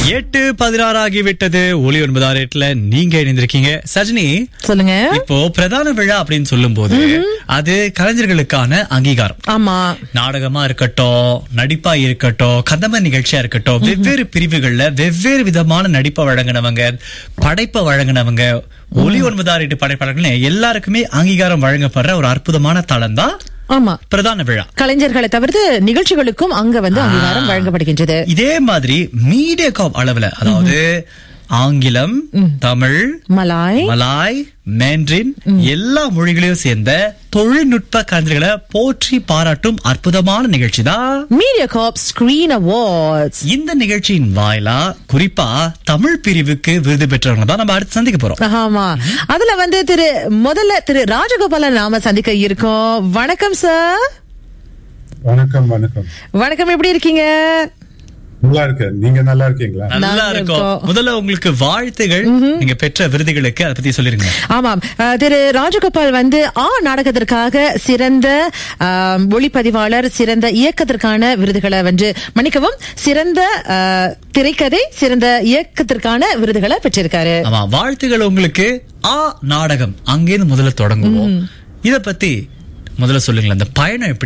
எட்டு பதினாறு ஆகிவிட்டது ஒளி ஒன்பதாறு எட்டுல நீங்க இணைந்திருக்கீங்க சஜினி சொல்லுங்க இப்போ பிரதான விழா அப்படின்னு சொல்லும் போது அது கலைஞர்களுக்கான அங்கீகாரம் ஆமா நாடகமா இருக்கட்டும் நடிப்பா இருக்கட்டும் கதம்ப நிகழ்ச்சியா இருக்கட்டும் வெவ்வேறு பிரிவுகள்ல வெவ்வேறு விதமான நடிப்பை வழங்கினவங்க படைப்பை வழங்கினவங்க ஒளி ஒன்பதாறு எட்டு படைப்பாளர்கள் எல்லாருக்குமே அங்கீகாரம் வழங்கப்படுற ஒரு அற்புதமான தளம் தான் ஆமா பிரதான விழா கலைஞர்களை தவிர்த்து நிகழ்ச்சிகளுக்கும் அங்க வந்து அங்கீகாரம் வழங்கப்படுகின்றது இதே மாதிரி மீடியா காப் அளவுல அதாவது ஆங்கிலம் தமிழ் மலாய் மலாய் மேண்ட்ரின் எல்லா மொழிகளையும் சேர்ந்த தொழில்நுட்ப கலைஞர்களை போற்றி பாராட்டும் அற்புதமான நிகழ்ச்சி தான் மீடியா காப் ஸ்கிரீன் அவார்ட்ஸ் இந்த நிகழ்ச்சியின் வாயிலா குறிப்பா தமிழ் பிரிவுக்கு விருது பெற்றவங்க தான் நம்ம அடுத்து சந்திக்க போறோம் ஆமா அதுல வந்து திரு முதல்ல திரு ராஜகோபாலன் நாம சந்திக்க இருக்கோம் வணக்கம் சார் வணக்கம் வணக்கம் வணக்கம் எப்படி இருக்கீங்க நல்லா இருக்கேன் நீங்க நல்லா இருக்கீங்களா நல்லா நல்லா இருக்கும் இருக்கோம். முதல்ல உங்களுக்கு வாழ்த்துகள் நீங்க பெற்ற விருதுகளுக்கு அதை பத்தி சொல்லிருங்க ஆமாம் அஹ், திரு ராஜகோபால் வந்து ஆ நாடகத்திற்காக சிறந்த ஆம், ஒளிப்பதிவாளர் சிறந்த இயக்கத்திற்கான விருதுகளை வென்று மன்னிக்கவும் சிறந்த அஹ், திரைக்கதை சிறந்த இயக்கத்திற்கான விருதுகளை பெற்றிருக்காரு ஆமா வாழ்த்துகள் உங்களுக்கு ஆ நாடகம் அங்கேருந்து முதல்ல தொடங்குவோம் இத பத்தி முதல்ல சொல்லுங்களேன் அந்த பயணம் எப்படி